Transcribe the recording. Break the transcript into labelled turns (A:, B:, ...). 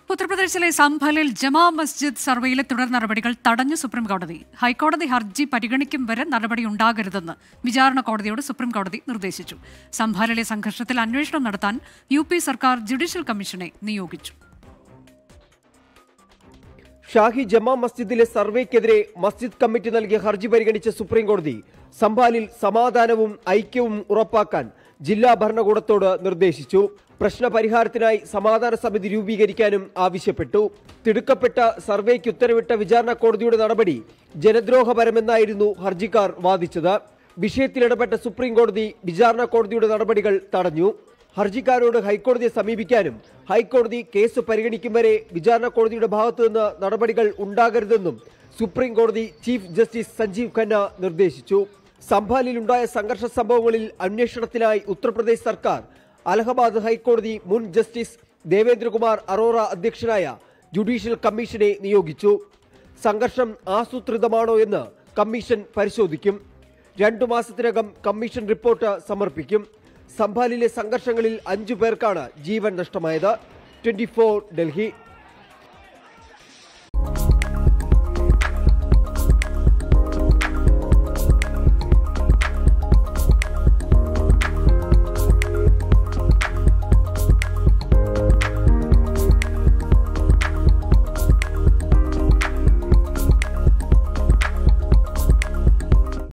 A: ഉത്തർപ്രദേശിലെ സംഭലിൽ ജമാ മസ്ജിദ് സർവേയിലെ തുടർ നടപടികൾ തടഞ്ഞു സുപ്രീം കോടതി ഹൈക്കോടതി ഹർജി പരിഗണിക്കും വരെ നടപടി ഉണ്ടാകരുതെന്ന് വിചാരണ കോടതിയോട് സുപ്രീം കോടതി നിർദ്ദേശിച്ചു സംഭാലിലെ സംഘർഷത്തിൽ അന്വേഷണം നടത്താൻ യു പി സർക്കാർ ജുഡീഷ്യൽ കമ്മീഷനെ നിയോഗിച്ചു
B: ഷാഹി ജമാ മസ്ജിദിലെ സർവേക്കെതിരെ മസ്ജിദ് കമ്മിറ്റി നൽകിയ ഹർജി പരിഗണിച്ച സുപ്രീം കോടതി സംഭാലിൽ സമാധാനവും ഐക്യവും ഉറപ്പാക്കാൻ ജില്ലാ ഭരണകൂടത്തോട് നിർദ്ദേശിച്ചു പ്രശ്ന പരിഹാരത്തിനായി സമാധാന സമിതി രൂപീകരിക്കാനും ആവശ്യപ്പെട്ടു തിടുക്കപ്പെട്ട സർവേക്ക് ഉത്തരവിട്ട വിചാരണ കോടതിയുടെ നടപടി ജനദ്രോഹപരമെന്നായിരുന്നു ഹർജിക്കാർ വാദിച്ചത് വിഷയത്തിൽ ഇടപെട്ട സുപ്രീം കോടതി വിചാരണ കോടതിയുടെ നടപടികൾ തടഞ്ഞു ഹർജിക്കാരോട് ഹൈക്കോടതിയെ സമീപിക്കാനും ഹൈക്കോടതി കേസ് പരിഗണിക്കും വരെ വിചാരണ കോടതിയുടെ ഭാഗത്തു നിന്ന് നടപടികൾ ഉണ്ടാകരുതെന്നും സുപ്രീം കോടതി ചീഫ് ജസ്റ്റിസ് സഞ്ജീവ് ഖന്ന നിർദ്ദേശിച്ചു സംഭാലിലുണ്ടായ സംഘർഷ സംഭവങ്ങളിൽ അന്വേഷണത്തിനായി ഉത്തർപ്രദേശ് സർക്കാർ അലഹബാദ് ഹൈക്കോടതി മുൻ ജസ്റ്റിസ് ദേവേന്ദ്രകുമാർ അറോറ അധ്യക്ഷനായ ജുഡീഷ്യൽ കമ്മീഷനെ നിയോഗിച്ചു സംഘർഷം ആസൂത്രിതമാണോ എന്ന് കമ്മീഷൻ പരിശോധിക്കും രണ്ടു മാസത്തിനകം കമ്മീഷൻ റിപ്പോർട്ട് സമർപ്പിക്കും സംഭാലിലെ സംഘർഷങ്ങളിൽ അഞ്ചു പേർക്കാണ് ജീവൻ നഷ്ടമായത് ട്വന്റി ഡൽഹി